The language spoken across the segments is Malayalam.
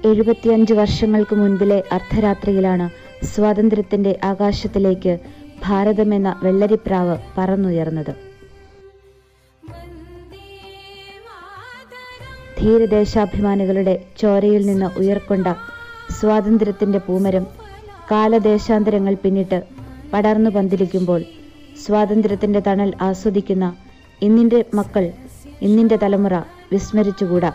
എഴുപത്തിയഞ്ച് വർഷങ്ങൾക്ക് മുൻപിലെ അർദ്ധരാത്രിയിലാണ് സ്വാതന്ത്ര്യത്തിന്റെ ആകാശത്തിലേക്ക് ഭാരതമെന്ന വെള്ളരിപ്രാവ് പറന്നുയർന്നത് ധീരദേശാഭിമാനികളുടെ ചോരയിൽ നിന്ന് ഉയർക്കൊണ്ട സ്വാതന്ത്ര്യത്തിന്റെ പൂമരം കാലദേശാന്തരങ്ങൾ പിന്നിട്ട് പടർന്നു പന്തിലിക്കുമ്പോൾ സ്വാതന്ത്ര്യത്തിന്റെ തണൽ ആസ്വദിക്കുന്ന ഇന്നിന്റെ മക്കൾ ഇന്നിന്റെ തലമുറ വിസ്മരിച്ചുകൂടാ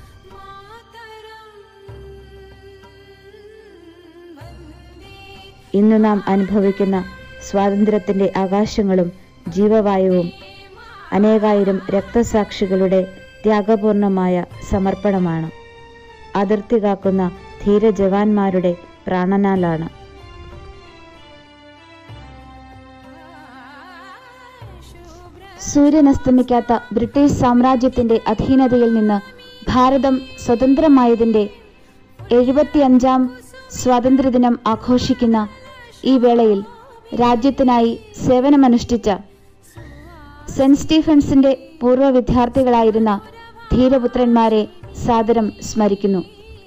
ഇന്ന് നാം അനുഭവിക്കുന്ന സ്വാതന്ത്ര്യത്തിന്റെ ആകാശങ്ങളും ജീവവായുവും അനേകായിരം രക്തസാക്ഷികളുടെ ത്യാഗപൂർണമായ സമർപ്പണമാണ് അതിർത്തി കാക്കുന്ന ധീരജവാന്മാരുടെ പ്രാണനാലാണ് സൂര്യൻ അസ്തമിക്കാത്ത ബ്രിട്ടീഷ് സാമ്രാജ്യത്തിന്റെ അധീനതയിൽ നിന്ന് ഭാരതം സ്വതന്ത്രമായതിന്റെ എഴുപത്തിയഞ്ചാം സ്വാതന്ത്ര്യദിനം ആഘോഷിക്കുന്ന ഈ വേളയിൽ രാജ്യത്തിനായി സേവനമനുഷ്ഠിച്ച സെന്റ് സ്റ്റീഫൻസിന്റെ പൂർവ്വ വിദ്യാർത്ഥികളായിരുന്ന ധീരപുത്രന്മാരെ സാദരം സ്മരിക്കുന്നു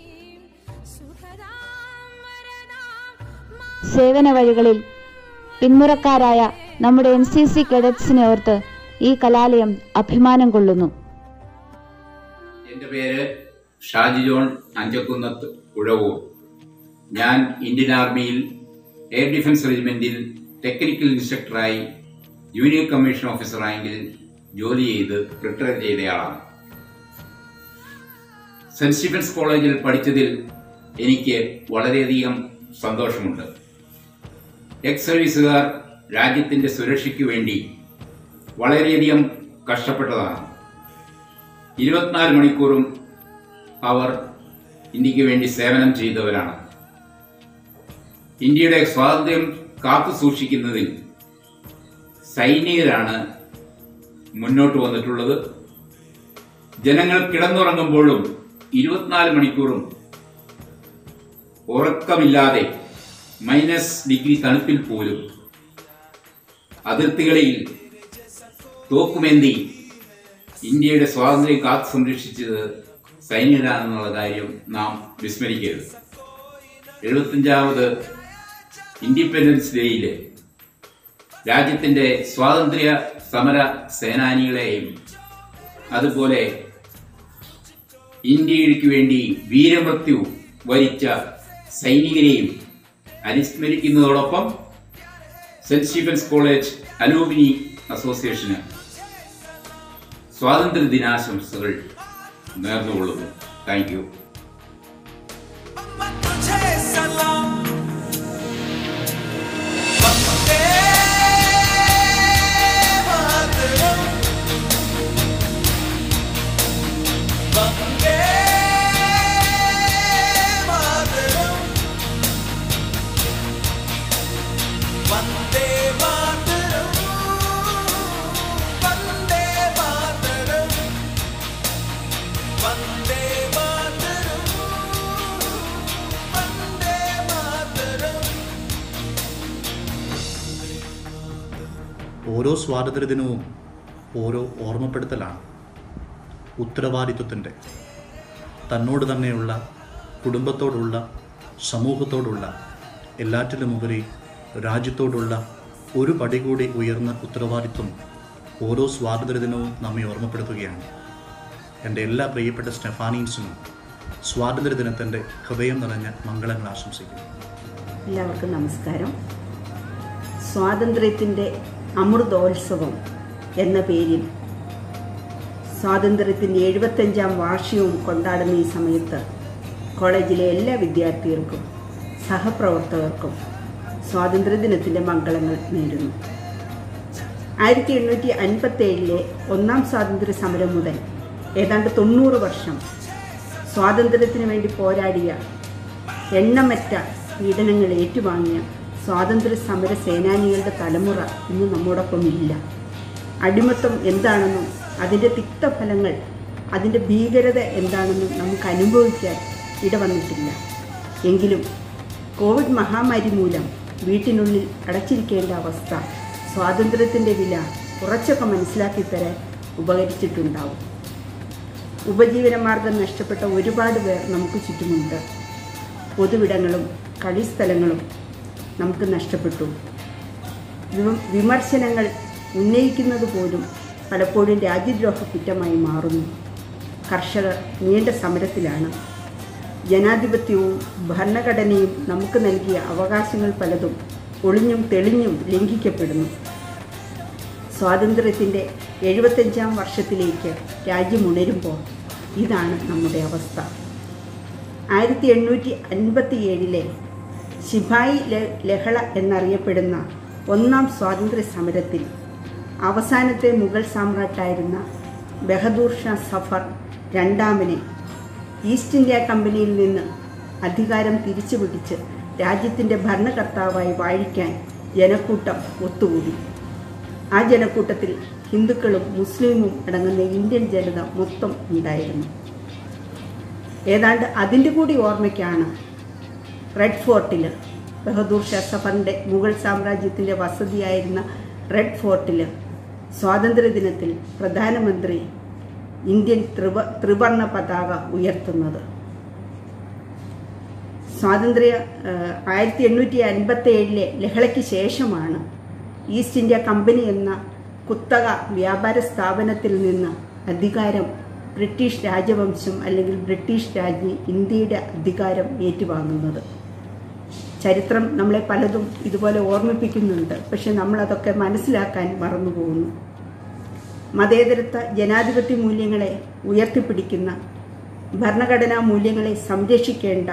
സേവന വഴികളിൽ പിന്മുറക്കാരായ നമ്മുടെ എൻ സി സി കേഡറ്റ്സിനെ ഓർത്ത് ഈ കലാലയം അഭിമാനം കൊള്ളുന്നു എൻ്റെ പേര് ഷാജി ജോൺ അഞ്ചക്കുന്നത്ത് ഉഴവൂർ ഞാൻ ഇന്ത്യൻ ആർമിയിൽ എയർ ഡിഫൻസ് റെജിമെന്റിൽ ടെക്നിക്കൽ ഇൻസ്ട്രക്ടറായി ജൂനിയർ കമ്മീഷൻ ഓഫീസർ റാങ്കിൽ ജോലി ചെയ്ത് റിട്ടയർ ചെയ്തയാളാണ് സെന്റ് സ്റ്റീഫൻസ് കോളേജിൽ പഠിച്ചതിൽ എനിക്ക് വളരെയധികം സന്തോഷമുണ്ട് എക്സ് സർവീസുകാർ രാജ്യത്തിന്റെ സുരക്ഷയ്ക്ക് വേണ്ടി വളരെയധികം കഷ്ടപ്പെട്ടതാണ് ഇരുപത്തിനാല് മണിക്കൂറും അവർ ഇന്ത്യക്ക് വേണ്ടി സേവനം ചെയ്തവരാണ് ഇന്ത്യയുടെ സ്വാതന്ത്ര്യം കാത്തു സൂക്ഷിക്കുന്നതിൽ സൈനികരാണ് മുന്നോട്ട് വന്നിട്ടുള്ളത് ജനങ്ങൾ കിടന്നുറങ്ങുമ്പോഴും ഇരുപത്തിനാല് മണിക്കൂറും ഉറക്കമില്ലാതെ മൈനസ് ഡിഗ്രി തണുപ്പിൽ പോലും അതിർത്തികളിൽ തോക്കുമേന്തി ഇന്ത്യയുടെ സ്വാതന്ത്ര്യം കാത്തു സംരക്ഷിച്ചത് സൈനികരാണെന്നുള്ള കാര്യം നാം വിസ്മരിക്കരുത് എഴുപത്തഞ്ചാമത് ഇൻഡിപെൻഡൻസ് ഡേയിൽ രാജ്യത്തിന്റെ സ്വാതന്ത്ര്യ സമര സേനാനികളെയും അതുപോലെ ഇന്ത്യക്ക് വേണ്ടി വീരമൃത്യു വരിച്ച സൈനികരെയും അനുസ്മരിക്കുന്നതോടൊപ്പം സെന്റ് സ്റ്റീഫൻസ് കോളേജ് അലൂമിനി അസോസിയേഷന് സ്വാതന്ത്ര്യ ദിനാശംസകൾ നേർന്നുകൊള്ളുന്നു താങ്ക് യു तुझे सलाम वंदे मातरम वंदे मातरम वंदे मातरम वंदे मातरम वंदे मातरम वंदे मातरम ഓരോ സ്വാതന്ത്ര്യദിനവും ഓരോ ഓർമ്മപ്പെടുത്തലാണ് ഉത്തരവാദിത്വത്തിൻ്റെ തന്നോട് തന്നെയുള്ള കുടുംബത്തോടുള്ള സമൂഹത്തോടുള്ള എല്ലാറ്റിലുമുപരി രാജ്യത്തോടുള്ള ഒരു പടി കൂടി ഉയർന്ന ഉത്തരവാദിത്വം ഓരോ സ്വാതന്ത്ര്യദിനവും നമ്മെ ഓർമ്മപ്പെടുത്തുകയാണ് എൻ്റെ എല്ലാ പ്രിയപ്പെട്ട സ്റ്റെഫാനീൻസിനും സ്വാതന്ത്ര്യദിനത്തിൻ്റെ ഹൃദയം നിറഞ്ഞ മംഗളങ്ങൾ ആശംസിക്കുന്നു എല്ലാവർക്കും നമസ്കാരം സ്വാതന്ത്ര്യത്തിൻ്റെ അമൃതോത്സവം എന്ന പേരിൽ സ്വാതന്ത്ര്യത്തിൻ്റെ എഴുപത്തഞ്ചാം വാർഷികവും കൊണ്ടാടുന്ന ഈ സമയത്ത് കോളേജിലെ എല്ലാ വിദ്യാർത്ഥികൾക്കും സഹപ്രവർത്തകർക്കും സ്വാതന്ത്ര്യദിനത്തിൻ്റെ മംഗളങ്ങൾ നേരുന്നു ആയിരത്തി എണ്ണൂറ്റി അൻപത്തേഴിലെ ഒന്നാം സ്വാതന്ത്ര്യ സമരം മുതൽ ഏതാണ്ട് തൊണ്ണൂറ് വർഷം സ്വാതന്ത്ര്യത്തിന് വേണ്ടി പോരാടിയ എണ്ണമറ്റ പീഡനങ്ങൾ ഏറ്റുവാങ്ങിയ സ്വാതന്ത്ര്യ സമര സേനാനികളുടെ തലമുറ ഇന്ന് നമ്മോടൊപ്പം ഇല്ല അടിമത്തം എന്താണെന്നും അതിൻ്റെ തിക്തഫലങ്ങൾ അതിൻ്റെ ഭീകരത എന്താണെന്നും നമുക്ക് അനുഭവിക്കാൻ ഇടവന്നിട്ടില്ല എങ്കിലും കോവിഡ് മഹാമാരി മൂലം വീട്ടിനുള്ളിൽ അടച്ചിരിക്കേണ്ട അവസ്ഥ സ്വാതന്ത്ര്യത്തിൻ്റെ വില കുറച്ചൊക്കെ മനസ്സിലാക്കി തരാൻ ഉപകരിച്ചിട്ടുണ്ടാവും ഉപജീവനമാർഗം നഷ്ടപ്പെട്ട ഒരുപാട് പേർ നമുക്ക് ചുറ്റുമുണ്ട് പൊതുവിടങ്ങളും കളിസ്ഥലങ്ങളും നമുക്ക് നഷ്ടപ്പെട്ടു വിമ- വിമർശനങ്ങൾ ഉന്നയിക്കുന്നത് പോലും പലപ്പോഴും രാജ്യദ്രോഹ കുറ്റമായി മാറുന്നു കർഷകർ നീണ്ട സമരത്തിലാണ് ജനാധിപത്യവും ഭരണഘടനയും നമുക്ക് നൽകിയ അവകാശങ്ങൾ പലതും ഒളിഞ്ഞും തെളിഞ്ഞും ലംഘിക്കപ്പെടുന്നു സ്വാതന്ത്ര്യത്തിൻ്റെ എഴുപത്തഞ്ചാം വർഷത്തിലേക്ക് രാജ്യം ഉണരുമ്പോൾ ഇതാണ് നമ്മുടെ അവസ്ഥ ആയിരത്തി എണ്ണൂറ്റി അൻപത്തി ഏഴിലെ ശിപായി ല- ലഹള എന്നറിയപ്പെടുന്ന ഒന്നാം സ്വാതന്ത്ര്യ സമരത്തിൽ അവസാനത്തെ മുഗൾ സാമ്രാട്ടായിരുന്ന ബഹദൂർ ഷാ സഫർ രണ്ടാമനെ ഈസ്റ്റ് ഇന്ത്യ കമ്പനിയിൽ നിന്ന് അധികാരം തിരിച്ചുപിടിച്ച് രാജ്യത്തിൻ്റെ ഭരണകർത്താവായി വാഴിക്കാൻ ജനക്കൂട്ടം ഒത്തുകൂടി ആ ജനക്കൂട്ടത്തിൽ ഹിന്ദുക്കളും മുസ്ലിമും അടങ്ങുന്ന ഇന്ത്യൻ ജനത മൊത്തം ഉണ്ടായിരുന്നു ഏതാണ്ട് അതിൻ്റെ കൂടി ഓർമ്മയ്ക്കാണ് റെഡ് ഫോർട്ടിൽ ബഹദൂർ ഷാ സഫറിൻ്റെ മുഗൾ സാമ്രാജ്യത്തിൻ്റെ വസതിയായിരുന്ന റെഡ് ഫോർട്ടിൽ സ്വാതന്ത്ര്യദിനത്തിൽ പ്രധാനമന്ത്രി ഇന്ത്യൻ ത്രിവ ത്രിവർണ പതാക ഉയർത്തുന്നത് സ്വാതന്ത്ര്യ ആയിരത്തി എണ്ണൂറ്റി അൻപത്തി ഏഴിലെ ലഹളയ്ക്ക് ശേഷമാണ് ഈസ്റ്റ് ഇന്ത്യ കമ്പനി എന്ന കുത്തക വ്യാപാര സ്ഥാപനത്തിൽ നിന്ന് അധികാരം ബ്രിട്ടീഷ് രാജവംശം അല്ലെങ്കിൽ ബ്രിട്ടീഷ് രാജ്ഞി ഇന്ത്യയുടെ അധികാരം ഏറ്റുവാങ്ങുന്നത് ചരിത്രം നമ്മളെ പലതും ഇതുപോലെ ഓർമ്മിപ്പിക്കുന്നുണ്ട് പക്ഷെ നമ്മളതൊക്കെ മനസ്സിലാക്കാൻ മറന്നുപോകുന്നു മതേതരത്വ ജനാധിപത്യ മൂല്യങ്ങളെ ഉയർത്തിപ്പിടിക്കുന്ന ഭരണഘടനാ മൂല്യങ്ങളെ സംരക്ഷിക്കേണ്ട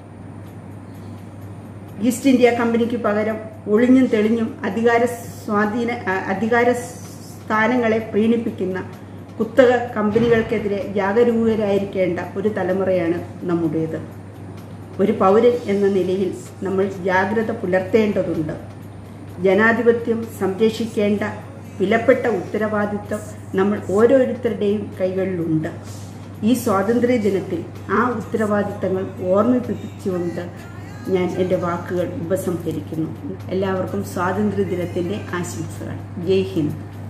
ഈസ്റ്റ് ഇന്ത്യ കമ്പനിക്ക് പകരം ഒളിഞ്ഞും തെളിഞ്ഞും അധികാര സ്വാധീന അ- അധികാര സ്ഥാനങ്ങളെ പ്രീണിപ്പിക്കുന്ന കുത്തക കമ്പനികൾക്കെതിരെ ജാഗരൂകരായിരിക്കേണ്ട ഒരു തലമുറയാണ് നമ്മുടേത് ഒരു പൗരൻ എന്ന നിലയിൽ നമ്മൾ ജാഗ്രത പുലർത്തേണ്ടതുണ്ട് ജനാധിപത്യം സംരക്ഷിക്കേണ്ട വിലപ്പെട്ട ഉത്തരവാദിത്വം നമ്മൾ ഓരോരുത്തരുടെയും കൈകളിലുണ്ട് ഈ സ്വാതന്ത്ര്യ ദിനത്തിൽ ആ ഉത്തരവാദിത്തങ്ങൾ ഓർമ്മിപ്പിച്ചുകൊണ്ട് ഞാൻ എൻ്റെ വാക്കുകൾ ഉപസംഹരിക്കുന്നു എല്ലാവർക്കും സ്വാതന്ത്ര്യ ദിനത്തിൻ്റെ ആശംസകൾ ജയ് ഹിന്ദ്